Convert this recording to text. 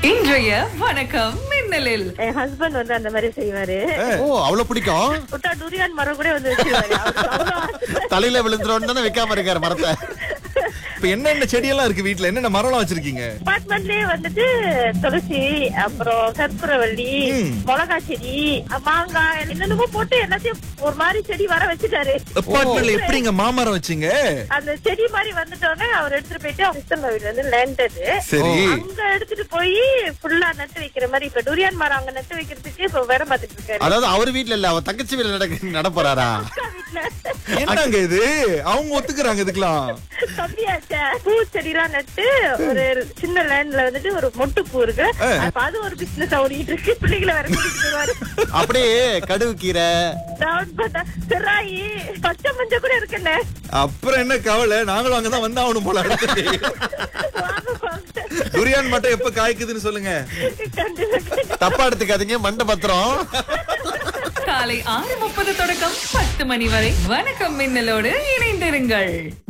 இன்றைய வணக்கம் மின்னலில் என் ஹஸ்பண்ட் வந்து அந்த மாதிரி செய்வாரு ஓ அவ்வளவு பிடிக்கும் விட்டா டூரியான் மரம் கூட வந்து வச்சிருவாரு அவருக்கு அவ்வளவு ஆசை. தலையில விழுந்துரும் தானே வைக்காம இருக்காரு மரத்தை இப்ப என்னென்ன செடியெல்லாம் இருக்கு வீட்ல என்னென்ன மரம்லாம் வச்சிருக்கீங்க அபார்ட்மெண்ட்லயே வந்துட்டு துளசி அப்புறம் கற்பூரவள்ளி மிளகா செடி மாங்காய் என்னென்னமோ போட்டு எல்லாத்தையும் ஒரு மாதிரி செடி வர வச்சுட்டாரு அப்பார்ட்மெண்ட்ல எப்படிங்க மாமரம் வச்சீங்க அந்த செடி மாதிரி வந்துட்டோன்னே அவர் எடுத்துட்டு போயிட்டு சிஸ்டர் வீடு வந்து லேண்டது சரி அங்க எடுத்துட்டு போய் ஃபுல்லா நட்டு வைக்கிற மாதிரி இப்ப டூரியான் மரம் அங்க நட்டு வைக்கிறதுக்கு இப்ப வேற பார்த்துட்டு இருக்காரு அதாவது அவர் வீட்ல இல்ல அவர் தங்கச்சி வீட்ல நடக்க நடப்பறாரா அக்கா வீட்டுல என்னங்க இது அவங்க ஒத்துக்குறாங்க இதுக்கெல்லாம் தம்பியாச்சே பூ செடிலாம் நட்டு ஒரு சின்ன லேண்ட்ல வந்துட்டு ஒரு மொட்டு பூ இருக்கு அப்ப அது ஒரு பிசினஸ் ஓடிட்டு இருக்கு பிள்ளைகளை வேற கூட்டிட்டு வருவாரு அப்படியே கடுகு கீரை டவுன் பார்த்தா சிராயி பச்சை மஞ்சள் கூட இருக்குண்ணே அப்புறம் என்ன கவலை நாங்களும் அங்கதான் வந்தாகணும் போல அடுத்து வாங்க, வாங்க. துரியான் மட்டும் எப்ப காய்க்குதுன்னு சொல்லுங்க கண்டிப்பா தப்பா எடுத்துக்காதீங்க மண்டை பத்திரம் காலை ஆறு முப்பது தொடக்கம் பத்து மணி வரை வணக்கம் மின்னலோடு இணைந்திருங்கள்